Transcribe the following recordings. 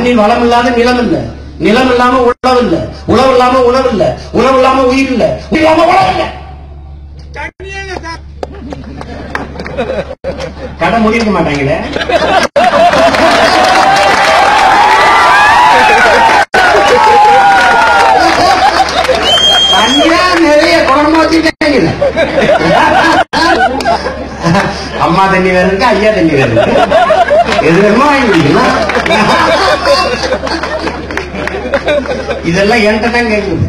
மண்ணில் வளம் இல்லாத நிலம் இல்ல நிலம் இல்லாம உழவு இல்ல உழவு இல்லாம உணவு இல்ல உணவு இல்லாம உயிர் இல்ல உயிர் இல்லாம உழவு இல்ல கடை முடிக்க மாட்டாங்களே தண்ணியா நிறைய குடமா வச்சுட்டாங்க அம்மா தண்ணி வேற இருக்கு ஐயா தண்ணி வேற இருக்கு எது வேணுமோ வாங்கி குடிக்கலாம் இதெல்லாம் என்கிட்ட தான் கேட்குது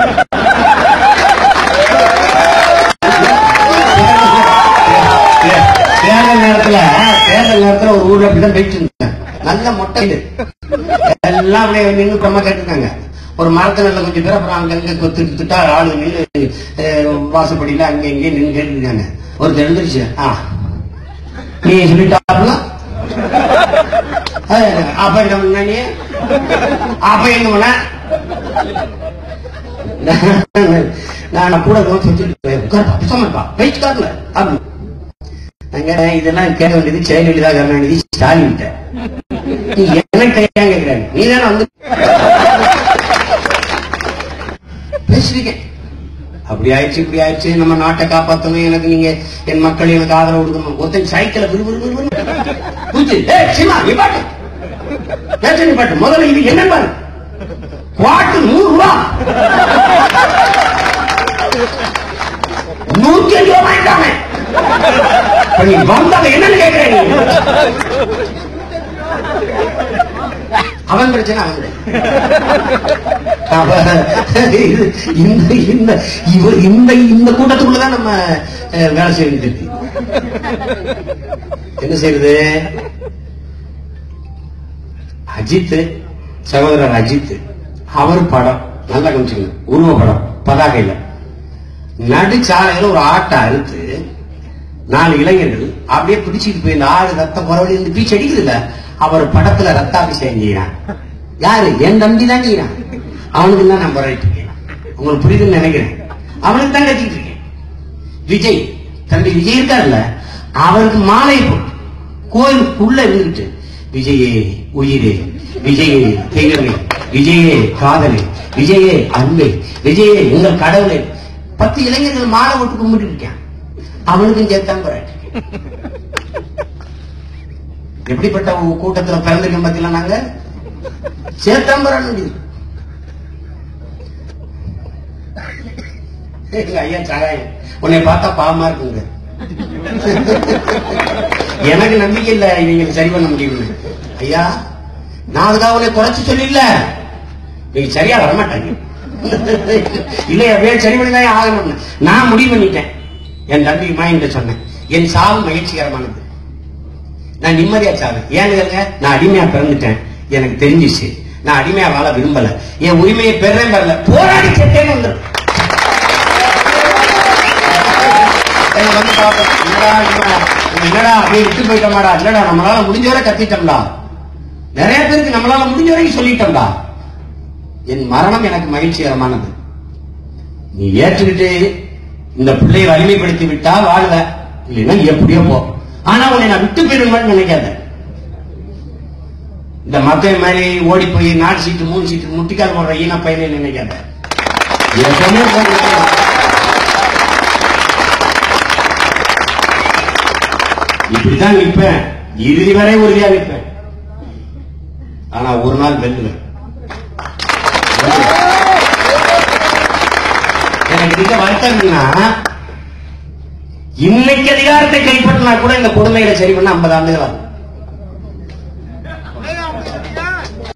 தே- தேர்தல் நேரத்துல தேர்தல் நேரத்துல ஒரு ஊர்ல அப்படிதான் போயிட்டு இருந்தேன் நல்ல மொட்டை இது எல்லாம் அப்படியே நின்று பிரம்ம கேட்டுருக்காங்க ஒரு மரத்துல கொஞ்சம் பேர் அப்புறம் அங்க அங்க கொத்து திட்டா ஆளு நின்று வாசப்படியில அங்க இங்கே நின்று கேட்டுருக்காங்க ஒருத்தர் எழுந்திருச்சு ஆ நீ சொல்லிட்டாப்ல அப்ப என்ன பண்ண நீ அப்ப எங்க பண்ண நான் கூட சொல்லிட்டு உட்கார் பேசாமப்பா வெயிட் கார்ல அப்படின்னு நாங்க இதெல்லாம் கேட்க வேண்டியது ஜெயலலிதா கருணாநிதி ஸ்டாலின் கிட்ட. நீ என்ன கையா கேட்கிறாங்க நீ தானே வந்து பேசுறீங்க அப்படி ஆயிடுச்சு இப்படி ஆயிடுச்சு நம்ம நாட்டை காப்பாத்தணும் எனக்கு நீங்க என் மக்கள் எனக்கு ஆதரவு கொடுக்கணும் ஒருத்தன் சைக்கிளை விறு விறு விறு விறு குதிச்சு, ஏய் சீமா நீ பாட்டு பேச நீ பாட்டு முதல்ல இது என்ன பாரு பாட்டு நூறு ரூபா நூத்தி அஞ்சு ரூபா வாங்கிட்டாங்க இப்ப நீ வந்தாங்க என்னன்னு கேட்கிறேன் நீ? அவன் பிரச்சனை அவன் அவ- இது- இந்த இந்த இவ இந்த இந்த கூட்டத்துக்குள்ளதான் நம்ம அஹ், வேலை செய்யறது இருக்கு என்ன செய்யறது அஜித் சகோதரர் அஜித் அவர் படம் நல்லா கவனிச்சுங்க உருவ படம் பதாகையில நடுச்சாலையில ஒரு ஆட்டை அறுத்து நாலு இளைஞர்கள் அப்படியே பிடிச்சிட்டு போய் இந்த ஆடு ரத்தம் புறவழி இந்த பீச்சு அடிக்குதுல்ல அவர் படத்துல ரத்தாபிஷேகம் செய்யறான் யாரு என் தம்பி தான் செய்யறான் அவனுக்கு தான் நான் போராடிட்டு இருக்கேன் உங்களுக்கு புரியுதுன்னு நினைக்கிறேன் அவனுக்கு தான் கட்டிட்டு இருக்கேன் விஜய் தம்பி விஜய் இருக்காருல்ல அவருக்கு மாலை போட்டு கோயிலுக்குள்ள இருந்துட்டு விஜயே உயிரே விஜயே தெய்வமே விஜயே காதலே விஜயே அன்பே விஜயே எங்கள் கடவுளே பத்து இளைஞர்கள் மாலை போட்டு கும்பிட்டு இருக்கான் அவனுக்கும் சேர்த்தான் போராட்டி எப்படிப்பட்ட ஒரு கூட்டத்துல பிறந்திருக்கோம் பார்த்தீங்களா நாங்க சேர்த்தான் போராட எங்க ஐயா சகாயம் உன்னை பார்த்தா பாவமா இருக்குங்க எனக்கு நம்பிக்கை இல்ல இவங்க சரி பண்ண முடியும்னு ஐயா நான் அதுக்காக உன்னை குறைச்சு சொல்லில்ல நீங்க சரியா வரமாட்டாங்க இல்ல அப்படியே சரி பண்ணி தான் ஆகணும்னு நான் முடிவு பண்ணிட்டேன் என் தம்பி மாயின்ட்ட சொன்னேன் என் சாவு மகிழ்ச்சிகரமானது நான் நிம்மதியா சாவு ஏன்னு கேளுங்க நான் அடிமையா பிறந்துட்டேன் எனக்கு தெரிஞ்சிச்சு நான் அடிமையா வாழ விரும்பல என் உரிமையை பெறேன் பெறல போராடி செத்தேன்னு வந்துடும் என்னை வந்து பார்ப்பேன். என்னடா இவன், இவன் என்னடா அப்படியே விட்டு போயிட்டோமாடா இல்லடா நம்மளால முடிஞ்ச வரை கத்திட்டோம்டா நிறைய பேருக்கு நம்மளால முடிஞ்ச வரைக்கும் சொல்லிட்டோம்டா என் மரணம் எனக்கு மகிழ்ச்சிகரமானது நீ ஏற்றுக்கிட்டு இந்த பிள்ளையை வலிமைப்படுத்தி விட்டா வாழ்வ இல்லைன்னா நீ எப்படியோ போ ஆனா உன்னை நான் விட்டு போயிடுவேன்னு நினைக்காத இந்த மக்கள் மாதிரி ஓடி போய் நாலு சீட்டு மூணு சீட்டு முட்டிக்கால் போடுற ஈன பையனை நினைக்காத எப்பவுமே போய் இப்படிதான் நிற்பேன் இறுதி வரை உறுதியா நிற்பேன் ஆனா ஒரு நாள் வெல்லுவேன் எனக்கு இருக்க வருத்தம் என்னன்னா இன்னைக்கு அதிகாரத்தை கைப்பற்றினா கூட இந்த கொடுமைகளை சரி பண்ண ஐம்பது ஆண்டுகள் ஆகும்